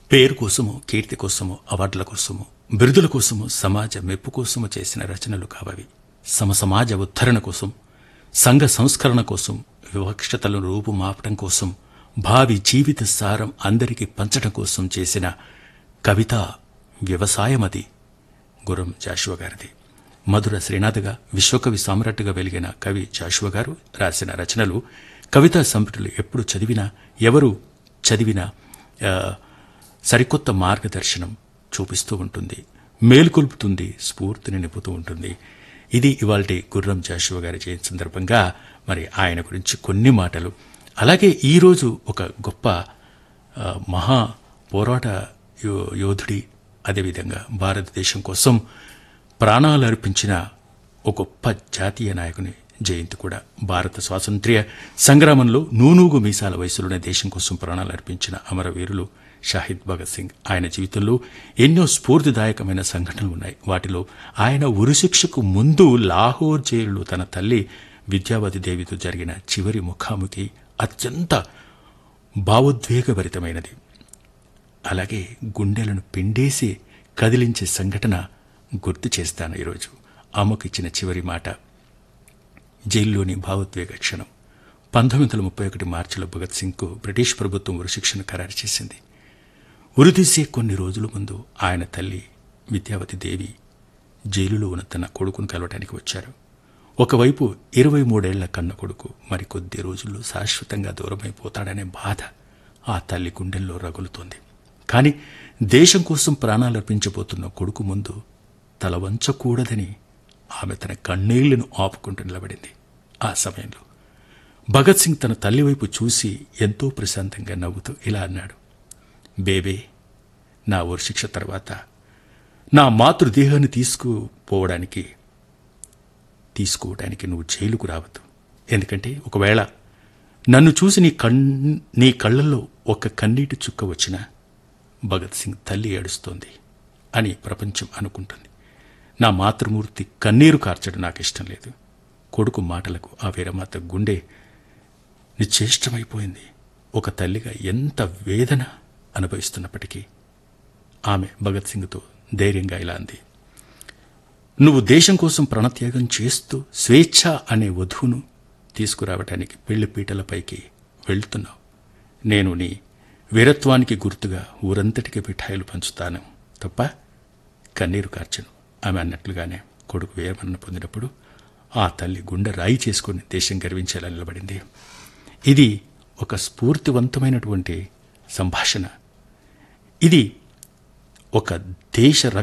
పేరు కోసము కీర్తి కోసము అవార్డుల కోసము బిరుదుల కోసము సమాజ మెప్పు కోసము చేసిన రచనలు కావవి సమ సమాజ ఉద్ధరణ కోసం సంఘ సంస్కరణ కోసం వివక్షతలను రూపుమాపటం కోసం భావి జీవిత సారం అందరికీ పంచడం కోసం చేసిన కవిత వ్యవసాయమది గురం జాషువ గారిది మధుర శ్రీనాథగా విశ్వకవి సామ్రాట్టుగా వెలిగిన కవి జాషువ గారు రాసిన రచనలు కవితా సంపుటులు ఎప్పుడు చదివినా ఎవరు చదివినా ఆ, సరికొత్త మార్గదర్శనం చూపిస్తూ ఉంటుంది మేలుకొల్పుతుంది స్ఫూర్తిని నింపుతూ ఉంటుంది ఇది ఇవాల్టి గుర్రం జాషువ గారి జయంతి సందర్భంగా మరి ఆయన గురించి కొన్ని మాటలు అలాగే ఈరోజు ఒక గొప్ప ఆ, మహా పోరాట యో- యోధుడి అదేవిధంగా భారతదేశం కోసం ప్రాణాలు అర్పించిన ఒక గొప్ప జాతీయ నాయకుని జయంతి కూడా భారత స్వాతంత్ర్య సంగ్రామంలో నూనూగు మీసాల వయసులోనే దేశం కోసం ప్రాణాలు అర్పించిన అమరవీరులు షాహిద్ భగత్ సింగ్ ఆయన జీవితంలో ఎన్నో స్ఫూర్తిదాయకమైన సంఘటనలు ఉన్నాయి వాటిలో ఆయన ఉరిశిక్షకు ముందు లాహోర్ జైలులో తన తల్లి విద్యావతి దేవితో జరిగిన చివరి ముఖాముఖి అత్యంత భావోద్వేగభరితమైనది అలాగే గుండెలను పిండేసి కదిలించే సంఘటన గుర్తు చేస్తాను ఈరోజు అమ్మకు ఇచ్చిన చివరి మాట జైల్లోని భావోద్వేగ క్షణం పంతొమ్మిది వందల ముప్పై ఒకటి మార్చిలో భగత్ సింగ్కు బ్రిటిష్ ప్రభుత్వం ఉరిశిక్షను ఖరారు చేసింది ఉరితీసే కొన్ని రోజుల ముందు ఆయన తల్లి విద్యావతి దేవి జైలులో ఉన్న తన కొడుకును కలవటానికి వచ్చారు ఒకవైపు ఇరవై మూడేళ్ల కన్న కొడుకు మరి కొద్ది రోజుల్లో శాశ్వతంగా దూరమైపోతాడనే బాధ ఆ తల్లి గుండెల్లో రగులుతోంది కానీ దేశం కోసం ప్రాణాలు అర్పించబోతున్న కొడుకు ముందు తల వంచకూడదని ఆమె తన కన్నీళ్లను ఆపుకుంటూ నిలబడింది ఆ సమయంలో భగత్ సింగ్ తన తల్లి వైపు చూసి ఎంతో ప్రశాంతంగా నవ్వుతూ ఇలా అన్నాడు బేబే నా ఉరిశిక్ష తర్వాత నా మాతృదేహాన్ని తీసుకుపోవడానికి తీసుకోవడానికి నువ్వు జైలుకు రావద్దు ఎందుకంటే ఒకవేళ నన్ను చూసి నీ కన్ నీ కళ్ళల్లో ఒక కన్నీటి చుక్క వచ్చినా భగత్ సింగ్ తల్లి ఏడుస్తోంది అని ప్రపంచం అనుకుంటుంది నా మాతృమూర్తి కన్నీరు కార్చడం నాకు ఇష్టం లేదు కొడుకు మాటలకు ఆ వీరమాత గుండె నిశ్చేష్టమైపోయింది ఒక తల్లిగా ఎంత వేదన అనుభవిస్తున్నప్పటికీ ఆమె భగత్ సింగ్తో ధైర్యంగా ఇలా అంది నువ్వు దేశం కోసం ప్రాణత్యాగం చేస్తూ స్వేచ్ఛ అనే వధువును తీసుకురావటానికి పెళ్లి పీటలపైకి వెళ్తున్నావు నేను నీ వీరత్వానికి గుర్తుగా ఊరంతటికి మిఠాయిలు పంచుతాను తప్ప కన్నీరు కార్చను ఆమె అన్నట్లుగానే కొడుకు వీరమరణ పొందినప్పుడు ఆ తల్లి గుండె రాయి చేసుకుని దేశం గర్వించేలా నిలబడింది ఇది ఒక స్ఫూర్తివంతమైనటువంటి సంభాషణ ఇది ఒక దేశ